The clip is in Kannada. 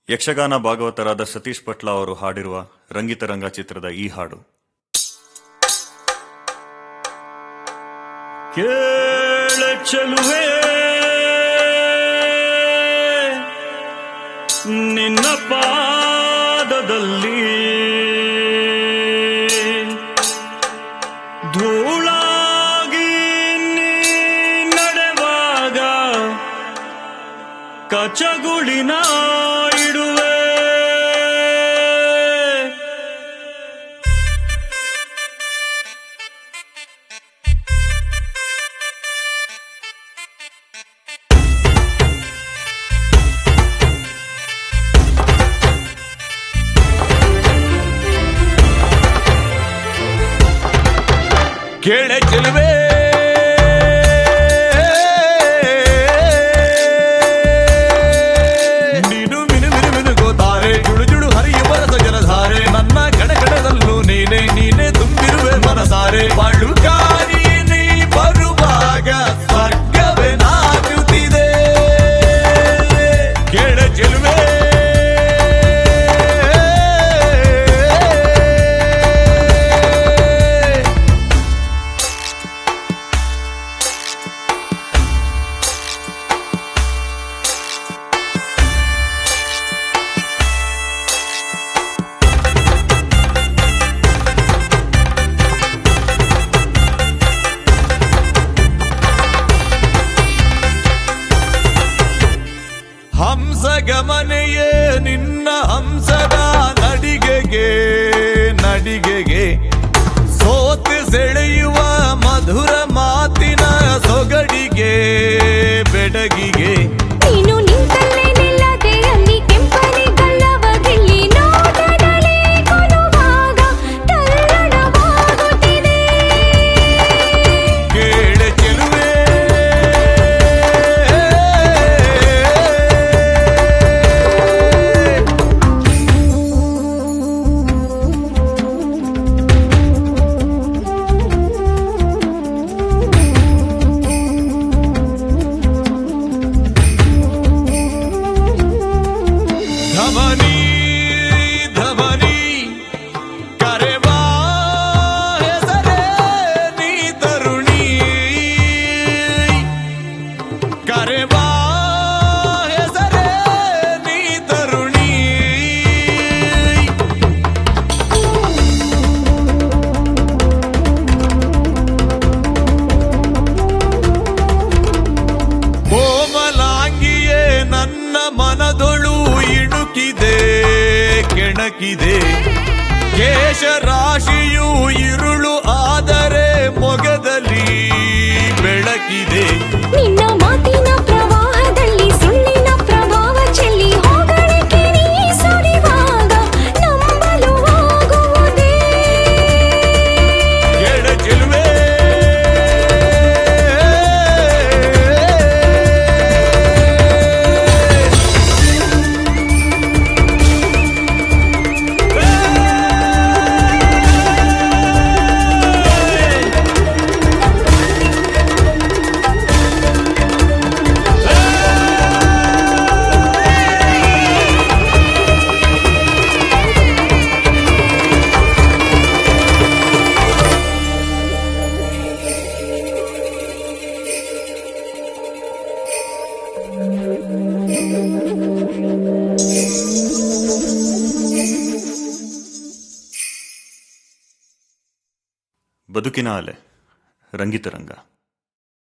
ಯಕ್ಷಗಾನ ಭಾಗವತರಾದ ಸತೀಶ್ ಪಟ್ಲ ಅವರು ಹಾಡಿರುವ ರಂಗಿತರಂಗ ಚಿತ್ರದ ಈ ಹಾಡು ಕೇಳ ಚೆಲುವೆ ನಿನ್ನ ಪಾದದಲ್ಲಿ ಧೂಳಾಗಿ ನೀ ನಡೆವಾಗ ಕಚಗುಳಿನ ಇಡುವೆ ಕೇಳೆ ಚೆಲುವೆ ನೀನು ಮಿನು ಮಿನು ಮಿನುಗೋತಾರೆ ಜುಡು ಜುಡು ಹರಿಯುವ ಜಲಧಾರೆ ನನ್ನ ಕಣಕಣದಲ್ಲೂ ನೀನೆ ನೀನೆ ತುಂಬಿರುವೆ ಮನಸಾರೆ ಬಾಳುಕಾರಿ ನೀ ಬರುವಾಗ ಸ್ವರ್ಗವೇ ನಾಚುತ್ತಿದೆ ಕೇಳೆ ಚೆಲುವೆ ಹಂಸ ಗಮನೆಯೇ ನಿನ್ನ ಹಂಸದ ನಡಿಗೆಗೆ ನಡಿಗೆಗೆ ಸೋತು ಸೆಳೆಯುವ ಮಧುರ ಮಾತಿನ ಸೊಗಡಿಗೆ ಬೆಡಗಿಗೆ ನೀನು ನಿಂತಲ್ಲೇ ನಿಲ್ಲದೆ ಅಲ್ಲಿ ಕೆಂಪನೆ ಗಲ್ಲವ ಗಿಲ್ಲಿ ನೋಟದಲ್ಲಿ ಕೊಲುವಾಗ ತಲ್ಲಣವಾಗುತ್ತಿದೆ ಕೇಳೆ ಚೆಲುವೆ ಧಮನಿ ಧಮನಿ ಕರೆವಾ ಹೆಸರೇ ನೀ ತರುಣಿ ಕರೆವಾ ಹೆಸರೇ ನೀ ತರುಣಿ ಕೋಮಲಾಂಗಿಯೇ ನನ್ನ ಮನದೊಳು ಇಣುಕಿದೆ ಕೆಣಕಿದೆ ಕೇಶರಾಶಿಯು ಇರುಳು ಆದರೆ ಮೊಗದಲ್ಲಿ ಬೆಳಕಿದೆ ನಿನ್ನ ಮಾತಿನ ಪ್ರವಾಹದಲ್ಲಿ ಸುಳ್ಳಿನ ಪ್ರಭಾವ ಚೆಲ್ಲಿ ಹೋಗಲಿಕ್ಕೆ ನೀ ಸುರಿವಾಗ ನಂಬಲು ಆಗುವುದೇ ಎಡ ಚೆಲುವೆ ಬದುಕಿನ ಅಲೆ ರಂಗಿತರಂಗ